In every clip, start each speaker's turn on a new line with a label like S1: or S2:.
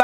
S1: చేయకుండా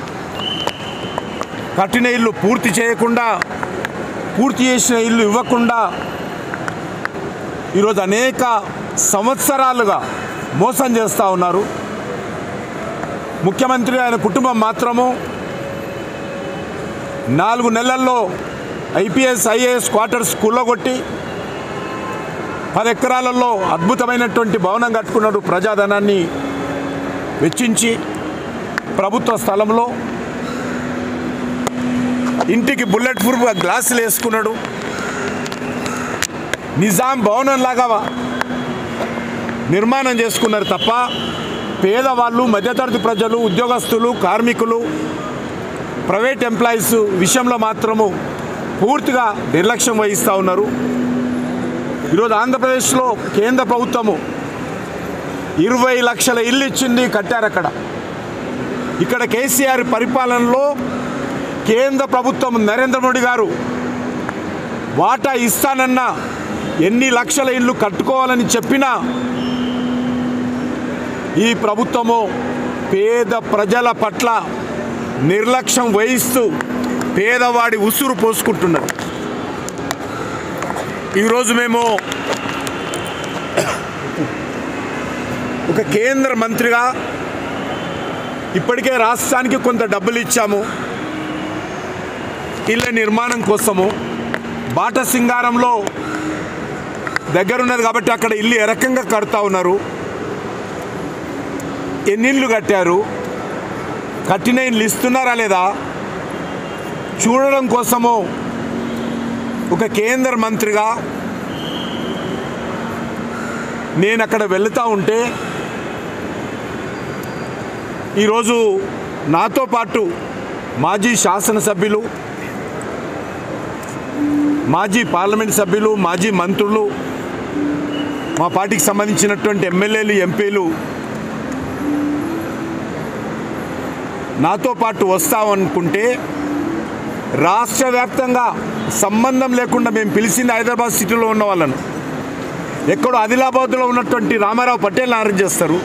S1: కట్టిన ఇల్లు పూర్తి చేయకుండా పూర్తి చేసిన ఇల్లు ఇవ్వకుండా ఈరోజు అనేక సంవత్సరాలుగా మోసం చేస్తూ ఉన్నారు ముఖ్యమంత్రి ఆయన కుటుంబం మాత్రము నాలుగు నెలల్లో ఐపీఎస్ ఐఏఎస్ క్వార్టర్స్ కూలగొట్టి పది ఎకరాలలో అద్భుతమైనటువంటి భవనం కట్టుకున్నాడు ప్రజాధనాన్ని వెచ్చించి ప్రభుత్వ స్థలంలో ఇంటికి బుల్లెట్ ప్రూఫ్ గ్లాసులు వేసుకున్నాడు నిజాం భవనం లాగా నిర్మాణం చేసుకున్నారు తప్ప పేదవాళ్ళు మధ్యతరగతి ప్రజలు ఉద్యోగస్తులు కార్మికులు ప్రైవేట్ ఎంప్లాయీస్ విషయంలో మాత్రము పూర్తిగా నిర్లక్ష్యం వహిస్తూ ఉన్నారు ఈరోజు ఆంధ్రప్రదేశ్లో కేంద్ర ప్రభుత్వము ఇరవై లక్షల ఇల్లు ఇచ్చింది కట్టారు అక్కడ ఇక్కడ కేసీఆర్ పరిపాలనలో కేంద్ర ప్రభుత్వం నరేంద్ర మోడీ గారు వాటా ఇస్తానన్న ఎన్ని లక్షల ఇల్లు కట్టుకోవాలని చెప్పినా ఈ ప్రభుత్వము పేద ప్రజల పట్ల నిర్లక్ష్యం వహిస్తూ పేదవాడి ఉసురు పోసుకుంటున్నది ఈరోజు మేము ఒక కేంద్ర మంత్రిగా ఇప్పటికే రాష్ట్రానికి కొంత డబ్బులు ఇచ్చాము ఇళ్ళ నిర్మాణం కోసము బాట సింగారంలో దగ్గరున్నది కాబట్టి అక్కడ ఇల్లు ఏ రకంగా కడతా ఉన్నారు ఎన్ని ఇళ్ళు కట్టారు కట్టిన ఇల్లు ఇస్తున్నారా లేదా చూడడం కోసము ఒక కేంద్ర మంత్రిగా నేను అక్కడ వెళుతూ ఉంటే ఈరోజు నాతో పాటు మాజీ శాసనసభ్యులు మాజీ పార్లమెంట్ సభ్యులు మాజీ మంత్రులు మా పార్టీకి సంబంధించినటువంటి ఎమ్మెల్యేలు ఎంపీలు నాతో పాటు వస్తామనుకుంటే రాష్ట్ర వ్యాప్తంగా సంబంధం లేకుండా మేము పిలిచింది హైదరాబాద్ సిటీలో ఉన్న వాళ్ళను ఎక్కడో ఆదిలాబాద్లో ఉన్నటువంటి రామారావు పటేల్ని అరెస్ట్ చేస్తారు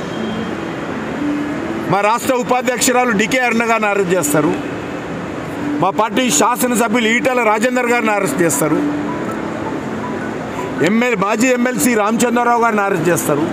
S1: మా రాష్ట్ర ఉపాధ్యక్షురాలు డికే అరుణ గారిని అరెస్ట్ చేస్తారు మా పార్టీ శాసనసభ్యులు ఈటల రాజేందర్ గారిని అరెస్ట్ చేస్తారు ఎమ్మెల్యే మాజీ ఎమ్మెల్సీ రామచంద్రరావు గారిని అరెస్ట్ చేస్తారు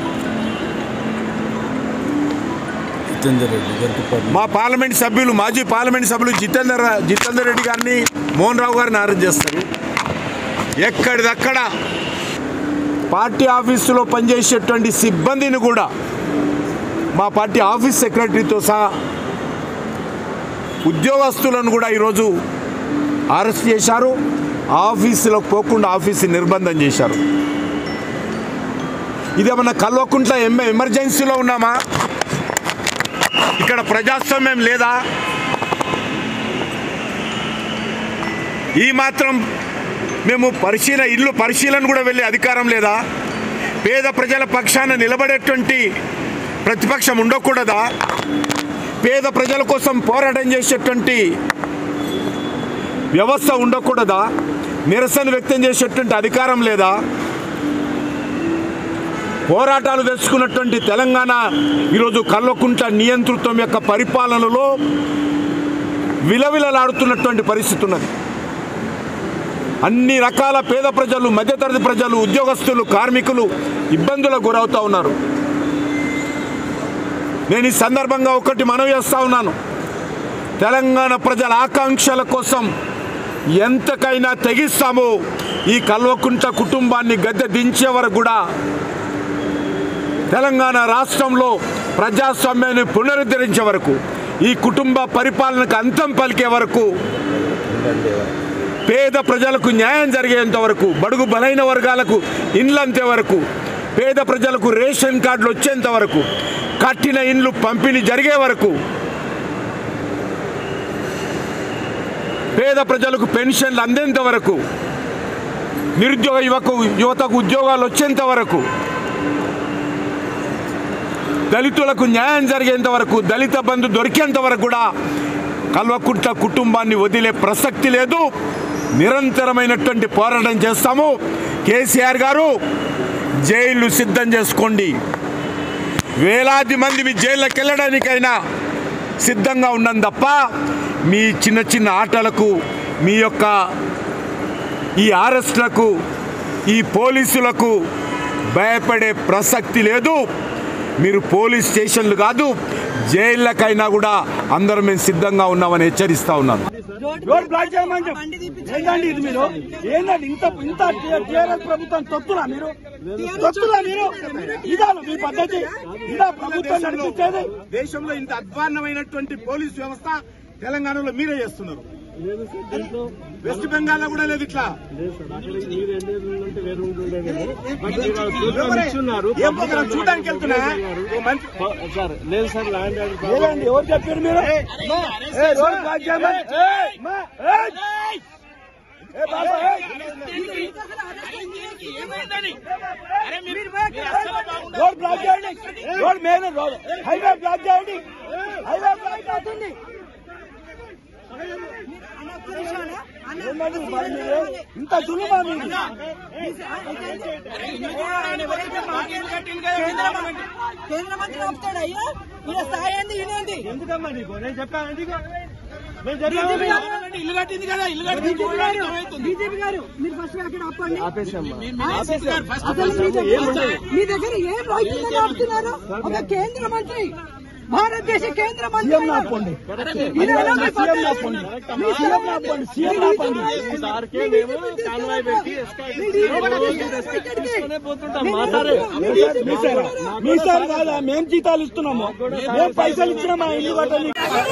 S2: జితేందర్ రెడ్డి గరికపాటి
S1: మా పార్లమెంట్ సభ్యులు మాజీ పార్లమెంట్ సభ్యులు జితేందర్ జితేందర్ రెడ్డి గారిని మోహన్ రావు గారిని అరెస్ట్ చేస్తారు ఎక్కడిదక్కడ పార్టీ ఆఫీసులో పనిచేసేటువంటి సిబ్బందిని కూడా మా పార్టీ ఆఫీస్ సెక్రటరీతో సహా ఉద్యోగస్తులను కూడా ఈరోజు అరెస్ట్ చేశారు ఆఫీసులో పోకుండా ఆఫీసు నిర్బంధం చేశారు ఇదేమన్నా కల్వకుంట్ల ఎమ్మె ఎమర్జెన్సీలో ఉన్నామా ఇక్కడ ప్రజాస్వామ్యం లేదా ఈ మాత్రం మేము పరిశీలన ఇల్లు పరిశీలన కూడా వెళ్ళే అధికారం లేదా పేద ప్రజల పక్షాన నిలబడేటువంటి ప్రతిపక్షం ఉండకూడదా పేద ప్రజల కోసం పోరాటం చేసేటువంటి వ్యవస్థ ఉండకూడదా నిరసన వ్యక్తం చేసేటువంటి అధికారం లేదా పోరాటాలు తెచ్చుకున్నటువంటి తెలంగాణ ఈరోజు కల్వకుంట్ల నియంతృత్వం యొక్క పరిపాలనలో విలవిలలాడుతున్నటువంటి పరిస్థితి ఉన్నది అన్ని రకాల పేద ప్రజలు మధ్యతరగతి ప్రజలు ఉద్యోగస్తులు కార్మికులు ఇబ్బందులకు గురవుతూ ఉన్నారు నేను ఈ సందర్భంగా ఒకటి మనవి చేస్తా ఉన్నాను తెలంగాణ ప్రజల ఆకాంక్షల కోసం ఎంతకైనా తెగిస్తాము ఈ కల్వకుంట్ల కుటుంబాన్ని గద్దె దించే వరకు కూడా తెలంగాణ రాష్ట్రంలో ప్రజాస్వామ్యాన్ని పునరుద్ధరించే వరకు ఈ కుటుంబ పరిపాలనకు అంతం పలికే వరకు పేద ప్రజలకు న్యాయం జరిగేంత వరకు బడుగు బలైన వర్గాలకు ఇండ్లంతే వరకు పేద ప్రజలకు రేషన్ కార్డులు వచ్చేంత వరకు కట్టిన ఇండ్లు పంపిణీ జరిగే వరకు పేద ప్రజలకు పెన్షన్లు అందేంత వరకు నిరుద్యోగ యువకు యువతకు ఉద్యోగాలు వచ్చేంత వరకు దళితులకు న్యాయం జరిగేంత వరకు దళిత బంధు దొరికేంత వరకు కూడా కల్వకుంట్ల కుటుంబాన్ని వదిలే ప్రసక్తి లేదు నిరంతరమైనటువంటి పోరాటం చేస్తాము కేసీఆర్ గారు జైలు సిద్ధం చేసుకోండి వేలాది మంది మీ జైల్లోకి వెళ్ళడానికైనా సిద్ధంగా ఉన్నాం తప్ప మీ చిన్న చిన్న ఆటలకు మీ యొక్క ఈ అరెస్టులకు ఈ పోలీసులకు భయపడే ప్రసక్తి లేదు మీరు పోలీస్ స్టేషన్లు కాదు జైళ్ళకైనా కూడా అందరం మేము సిద్ధంగా ఉన్నామని హెచ్చరిస్తా ఉన్నాను
S3: రోడ్ బ్లాక్ చేయమని చెప్పు ఏంటండి ఇది మీరు ఏంటండి ఇంత ఇంత టీఆర్ఎస్ ప్రభుత్వం తొత్తులా మీరు తొత్తులా మీరు ఇదా మీ పద్ధతి ఇదా ప్రభుత్వం నడిపించేది
S4: దేశంలో ఇంత అధ్వాన్నమైనటువంటి పోలీస్ వ్యవస్థ తెలంగాణలో మీరే చేస్తున్నారు వెస్ట్ బెంగాల్ లో కూడా లేదు ఇట్లా ఏం ప్రోగ్రాం చూడడానికి వెళ్తున్నా ఓ మంచి-
S3: లేదండి ఎవరు చెప్పారు మీరు ఏ, రోడ్ బ్లాక్ చేయమని మా, ఏయ్! ఏ బాబా, ఏయ్! రోడ్ బ్లాక్ చేయండి road main road highway block చేయండి హైవే బ్లాక్ అవుతుంది ఏంటండి మరి మీరు? ఇంత దులుమా మీరు
S5: కేంద్ర మంత్రి ఆపుతాడు అయ్యా ఈయన స్థాయి ఏంది ఈయనేంది
S3: ఎందుకమ్మా నీకు నేను చెప్పాను ఎందుకు నేను
S5: బీజేపీ
S3: చెప్పాను
S5: గారు
S4: ఇల్లు కట్టింది కదా ఇల్లు
S5: బీజేపీ గారు
S4: కట్టింది
S5: బీజేపీ గారు మీరు ఫస్ట్ అక్కడ ఆపండి
S3: ఆపేసమ్మా
S5: అసలు మీ దగ్గర మీ దగ్గర ఏం రైతులు ఆపుతున్నారు ఒక కేంద్ర మంత్రి భారతదేశ కేంద్ర మంత్రి
S3: సీఎం ఆపండి
S5: ఇది ఎలా మీ
S3: సీఎం
S5: పద్ధతి?
S3: ఆపండి
S5: మీ
S3: సీఎం ఆపండి సీఎం ఆపండి మీ సార్ మీ సార్ కాదా మేము జీతాలు ఇస్తున్నాము మేము పైసలు ఇచ్చినామా ఇల్లు కట్టని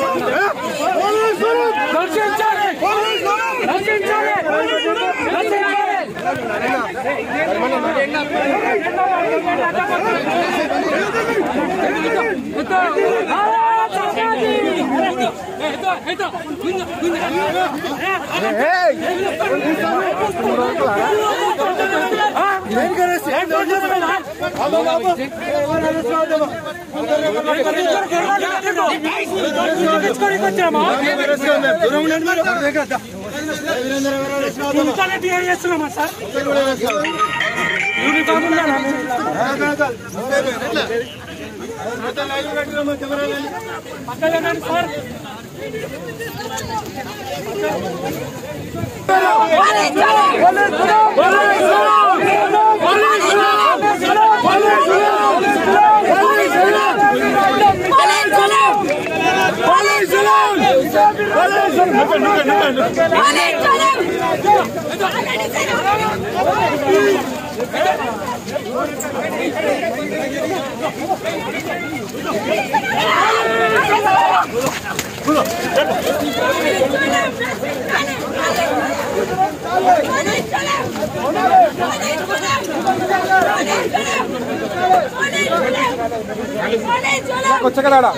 S6: కొచ్చగలాడా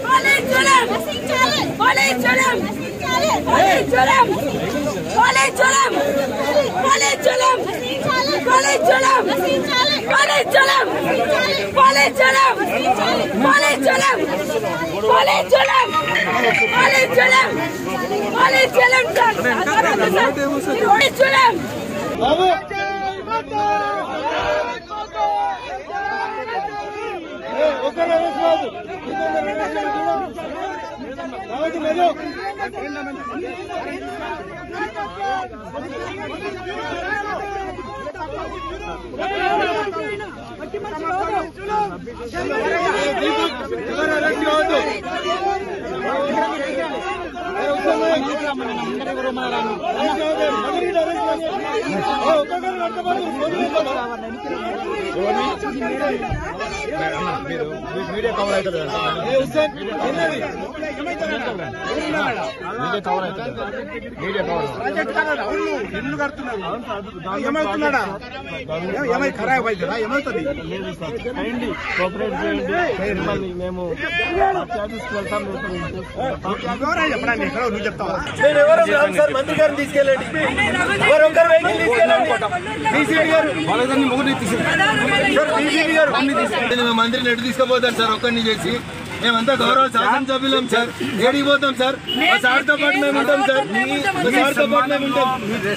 S4: ప్రాజెక్ట్ కాదా అవును ఇల్లు కడుతున్నారు ఏమవుతున్నాడా ఏ- ఏమై ఖరాబ్ అవుతుందా ఏమవుతుంది ఎవరా చెప్పడానికి ఎక్కడ నువ్వు చెప్తావా
S3: నేను ఎవరు రాను సార్ మంత్రి గారిని తీసుకెళ్ళండి ఎవరొక్కరు వెహికల్ తీసుకెళ్ళండి డీసీపీ గారు సార్ డీసీపీ గారు
S7: మేము మంత్రిని ఎటు తీసుకుపోతాం సార్ ఒక్కడిని చేసి మేమంతా గౌరవ శాసనసభ్యులం సార్ ఏడికి పోతాం సార్ మా సార్తో పాటు మేము ఉంటాం సార్ మా సార్తో పాటు మేము ఉంటాం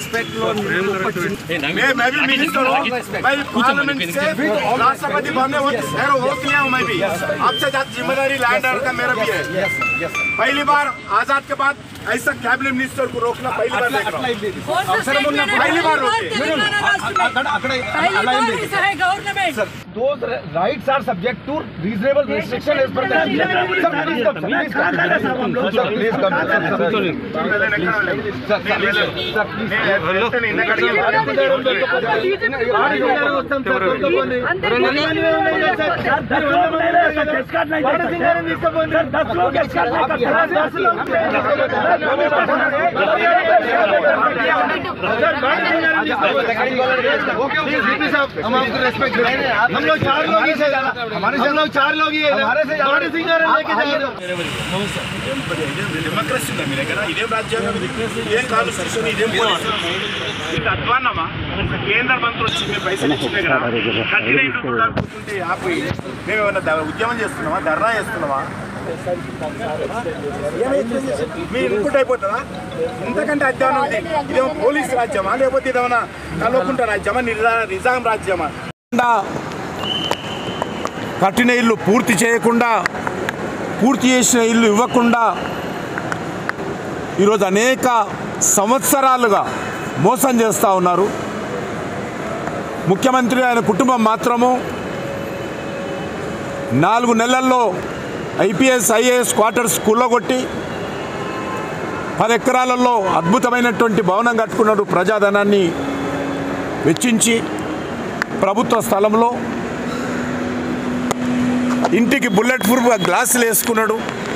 S1: मैं मैं भी मिनिस्टर हूँ मैं पार्लियामेंट से राष्ट्रपति बनने वो ठहरो हो गया हूँ मैं भी आपसे ज्यादा जिम्मेदारी लैंड का मेरा भी है पहली बार आजाद के बाद ऐसा कैबिनेट मिनिस्टर को रोकना पहली बार देख रहा हूं पहली बार रोके
S5: government
S7: those rights are subject to reasonable restriction as per the Sir, please come, sir. Please come. Sir, please come. Sir, sir, sir. Sir, sir, please. Sir, please. Okay, okay, CP साहब, हम आपको respect देते हैं। हम लोग चार लोग ही थे हम लोग चार लोग ही है हमारे सिंगर लेके जाओ
S1: డెమోక్రసీ ఉందా మీ దగ్గర ఇదేం రాజ్యాంగం ఇది? ఇదేం కాన్స్టిట్యూషన్ ఇదేం పోలీసు ఇది అధ్వాన్నమా కేంద్ర మంత్రి వచ్చి మీరు పైసలు ఇచ్చిందే కదా కఠిన ఇల్లు కూడా కూర్చుంటే ఆపి మేము ఏమన్నా ద- ఉద్యమం చేస్తున్నామా ధర్నా చేస్తున్నామా ఏమైతుంది? మీ ఇన్పుట్ అయిపోతుందా ఇంతకంటే అధ్వానం ఇది ఇదేమో పోలీస్ రాజ్యమా లేకపోతే ఇదేమన్నా కలవకుంటా రాజ్యమా నిజా నిజాం రాజ్యమా కట్టిన ఇల్లు పూర్తి చేయకుండా పూర్తి చేసిన ఇల్లు ఇవ్వకుండా ఈరోజు అనేక సంవత్సరాలుగా మోసం చేస్తూ ఉన్నారు ముఖ్యమంత్రి ఆయన కుటుంబం మాత్రము నాలుగు నెలల్లో ఐపీఎస్ ఐఏఎస్ క్వార్టర్స్ కూలగొట్టి పది ఎకరాలలో అద్భుతమైనటువంటి భవనం కట్టుకున్నాడు ప్రజాధనాన్ని వెచ్చించి ప్రభుత్వ స్థలంలో ఇంటికి బుల్లెట్ ప్రూఫ్ గ్లాసులు వేసుకున్నాడు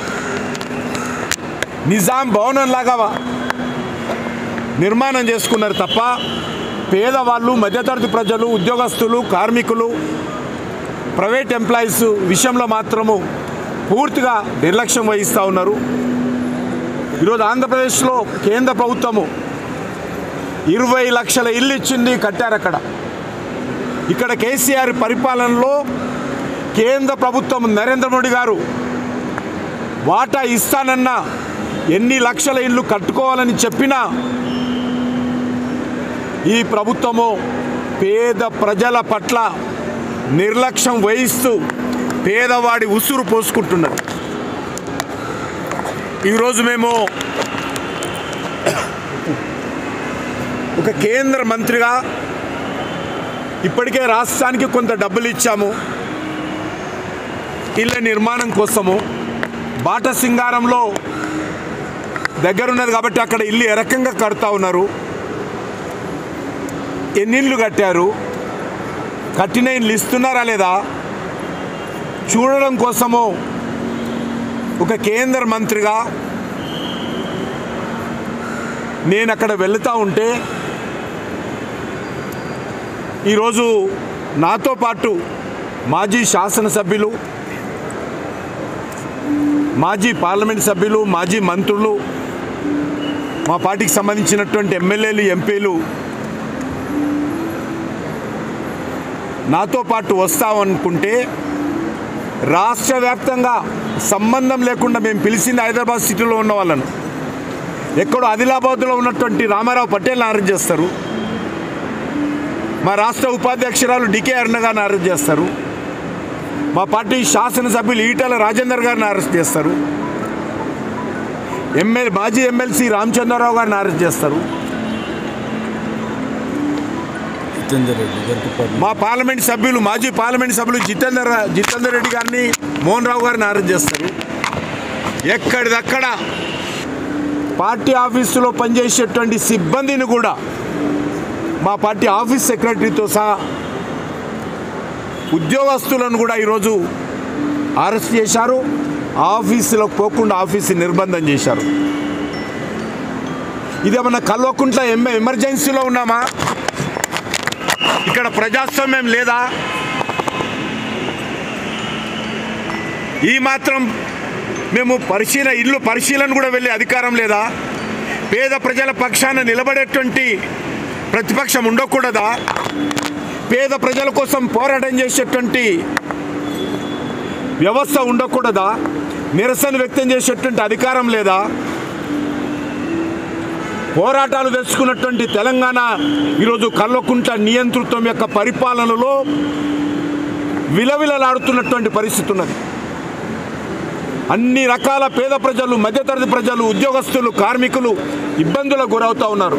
S1: నిజాం భవనం లాగా నిర్మాణం చేసుకున్నారు తప్ప పేదవాళ్ళు మధ్యతరగతి ప్రజలు ఉద్యోగస్తులు కార్మికులు ప్రైవేట్ ఎంప్లాయీస్ విషయంలో మాత్రము పూర్తిగా నిర్లక్ష్యం వహిస్తూ ఉన్నారు ఈరోజు ఆంధ్రప్రదేశ్లో కేంద్ర ప్రభుత్వము ఇరవై లక్షల ఇల్లు ఇచ్చింది కట్టారు అక్కడ ఇక్కడ కేసీఆర్ పరిపాలనలో కేంద్ర ప్రభుత్వం నరేంద్ర మోడీ గారు వాటా ఇస్తానన్న ఎన్ని లక్షల ఇల్లు కట్టుకోవాలని చెప్పినా ఈ ప్రభుత్వము పేద ప్రజల పట్ల నిర్లక్ష్యం వహిస్తూ పేదవాడి ఉసురు పోసుకుంటున్నది ఈరోజు మేము ఒక కేంద్ర మంత్రిగా ఇప్పటికే రాష్ట్రానికి కొంత డబ్బులు ఇచ్చాము ఇళ్ళ నిర్మాణం కోసము బాట సింగారంలో దగ్గరున్నది కాబట్టి అక్కడ ఇల్లు ఏ రకంగా కడతా ఉన్నారు ఎన్ని ఇళ్ళు కట్టారు కట్టిన ఇల్లు ఇస్తున్నారా లేదా చూడడం కోసము ఒక కేంద్ర మంత్రిగా నేను అక్కడ వెళుతూ ఉంటే ఈరోజు నాతో పాటు మాజీ శాసనసభ్యులు మాజీ పార్లమెంట్ సభ్యులు మాజీ మంత్రులు మా పార్టీకి సంబంధించినటువంటి ఎమ్మెల్యేలు ఎంపీలు నాతో పాటు వస్తామనుకుంటే రాష్ట్ర వ్యాప్తంగా సంబంధం లేకుండా మేము పిలిచింది హైదరాబాద్ సిటీలో ఉన్న వాళ్ళను ఎక్కడో ఆదిలాబాద్లో ఉన్నటువంటి రామారావు పటేల్ని అరెస్ట్ చేస్తారు మా రాష్ట్ర ఉపాధ్యక్షురాలు డికే అరుణ గారిని అరెస్ట్ చేస్తారు మా పార్టీ శాసనసభ్యులు ఈటల రాజేందర్ గారిని అరెస్ట్ చేస్తారు ఎమ్మెల్యే మాజీ ఎమ్మెల్సీ రామచంద్రరావు గారిని అరెస్ట్ చేస్తారు
S2: జితేందర్ రెడ్డి గరికపాటి
S1: మా పార్లమెంట్ సభ్యులు మాజీ పార్లమెంట్ సభ్యులు జితేందర్ జితేందర్ రెడ్డి గారిని మోహన్ రావు గారిని అరెస్ట్ చేస్తారు ఎక్కడిదక్కడ పార్టీ ఆఫీసులో పనిచేసేటువంటి సిబ్బందిని కూడా మా పార్టీ ఆఫీస్ సెక్రటరీతో సహా ఉద్యోగస్తులను కూడా ఈరోజు అరెస్ట్ చేశారు ఆఫీసులో పోకుండా ఆఫీసు నిర్బంధం చేశారు ఇదేమన్నా కల్వకుంట్ల ఎమ్ ఎమర్జెన్సీలో ఉన్నామా ఇక్కడ ప్రజాస్వామ్యం లేదా ఈ మాత్రం మేము పరిశీలన ఇల్లు పరిశీలన కూడా వెళ్ళే అధికారం లేదా పేద ప్రజల పక్షాన నిలబడేటువంటి ప్రతిపక్షం ఉండకూడదా పేద ప్రజల కోసం పోరాటం చేసేటువంటి వ్యవస్థ ఉండకూడదా నిరసన వ్యక్తం చేసేటువంటి అధికారం లేదా పోరాటాలు తెచ్చుకున్నటువంటి తెలంగాణ ఈరోజు కల్వకుంట్ల నియంతృత్వం యొక్క పరిపాలనలో విలవిలలాడుతున్నటువంటి పరిస్థితి ఉన్నది అన్ని రకాల పేద ప్రజలు మధ్యతరగతి ప్రజలు ఉద్యోగస్తులు కార్మికులు ఇబ్బందులకు గురవుతూ ఉన్నారు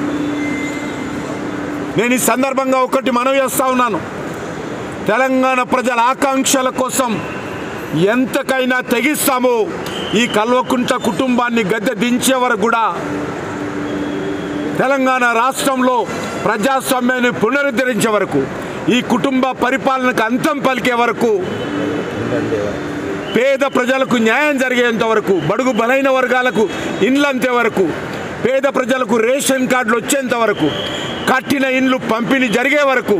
S1: నేను ఈ సందర్భంగా ఒకటి మనవి చేస్తా ఉన్నాను తెలంగాణ ప్రజల ఆకాంక్షల కోసం ఎంతకైనా తెగిస్తామో ఈ కల్వకుంట కుటుంబాన్ని గద్దె దించే వరకు కూడా తెలంగాణ రాష్ట్రంలో ప్రజాస్వామ్యాన్ని పునరుద్ధరించే వరకు ఈ కుటుంబ పరిపాలనకు అంతం పలికే వరకు పేద ప్రజలకు న్యాయం జరిగేంత వరకు బడుగు బలైన వర్గాలకు ఇండ్లంతే వరకు పేద ప్రజలకు రేషన్ కార్డులు వచ్చేంత వరకు కట్టిన ఇండ్లు పంపిణీ జరిగే వరకు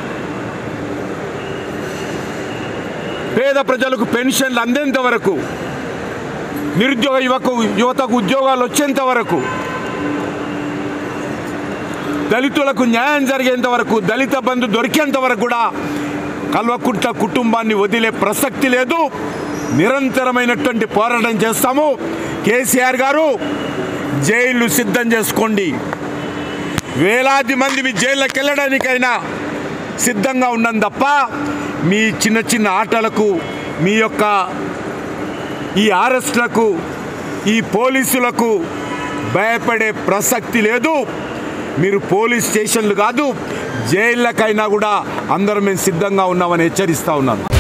S1: పేద ప్రజలకు పెన్షన్లు అందేంత వరకు నిరుద్యోగ యువకు యువతకు ఉద్యోగాలు వచ్చేంత వరకు దళితులకు న్యాయం జరిగేంత వరకు దళిత బంధు దొరికేంత వరకు కూడా కల్వకుంట్ల కుటుంబాన్ని వదిలే ప్రసక్తి లేదు నిరంతరమైనటువంటి పోరాటం చేస్తాము కేసీఆర్ గారు జైలు సిద్ధం చేసుకోండి వేలాది మంది మీ జైల్లోకి వెళ్ళడానికైనా సిద్ధంగా ఉన్నాను తప్ప మీ చిన్న చిన్న ఆటలకు మీ యొక్క ఈ అరెస్టులకు ఈ పోలీసులకు భయపడే ప్రసక్తి లేదు మీరు పోలీస్ స్టేషన్లు కాదు జైళ్ళకైనా కూడా అందరం మేము సిద్ధంగా ఉన్నామని హెచ్చరిస్తా ఉన్నాను